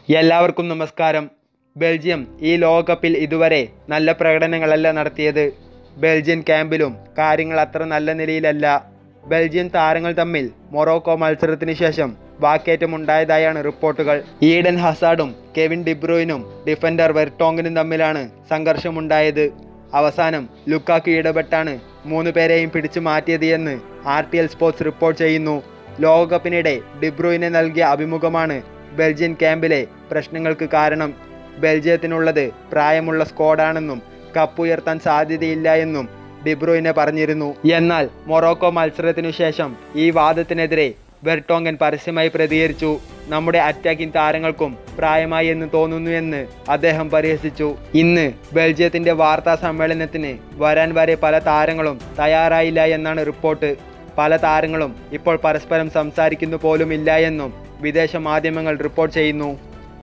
എല്ലാവർക്കും നമസ്കാരം ബെൽജിയം ഈ ലോകകപ്പിൽ ഇതുവരെ നല്ല പ്രകടനങ്ങളല്ല നടത്തിയത് ബെൽജിയൻ ക്യാമ്പിലും കാര്യങ്ങൾ അത്ര നല്ല നിലയിലല്ല ബെൽജിയൻ താരങ്ങൾ തമ്മിൽ മൊറോക്കോ മത്സരത്തിന് ശേഷം വാക്കേറ്റമുണ്ടായതായാണ് റിപ്പോർട്ടുകൾ ഈഡൻ ഹസാഡും കെവിൻ ഡിബ്രോയിനും ഡിഫൻഡർ വെർട്ടോങ്ങിനും തമ്മിലാണ് സംഘർഷമുണ്ടായത് അവസാനം ലുക്കാക്ക് ഇടപെട്ടാണ് മൂന്ന് പേരെയും പിടിച്ചു മാറ്റിയത് എന്ന് R T L sports report ചെയ്യുന്നു ലോകകപ്പിനിടെ ഡിബ്രോയിനെ നൽകിയ അഭിമുഖമാണ് ബെൽജിയൻ ക്യാമ്പിലെ പ്രശ്നങ്ങൾക്ക് കാരണം ബെൽജിയത്തിനുള്ളത് പ്രായമുള്ള സ്ക്വാഡാണെന്നും കപ്പ് ഉയർത്താൻ സാധ്യതയില്ല എന്നും ഡിബ്രോയിനെ പറഞ്ഞിരുന്നു എന്നാൽ മൊറോക്കോ മത്സരത്തിനു ശേഷം ഈ വാദത്തിനെതിരെ വെർട്ടോങ്കൻ പരസ്യമായി പ്രതികരിച്ചു നമ്മുടെ അറ്റാക്കിംഗ് താരങ്ങൾക്കും പ്രായമായി എന്ന് തോന്നുന്നു എന്ന് അദ്ദേഹം പരിഹസിച്ചു ഇന്ന് ബെൽജിയത്തിന്റെ വാർത്താ സമ്മേളനത്തിന് വരാൻ വരെ പല താരങ്ങളും തയ്യാറായില്ല എന്നാണ് റിപ്പോർട്ട് പല താരങ്ങളും ഇപ്പോൾ പരസ്പരം സംസാരിക്കുന്നു പോലുമില്ല എന്നും വിദേശ മാധ്യമങ്ങൾ റിപ്പോർട്ട് ചെയ്യുന്നു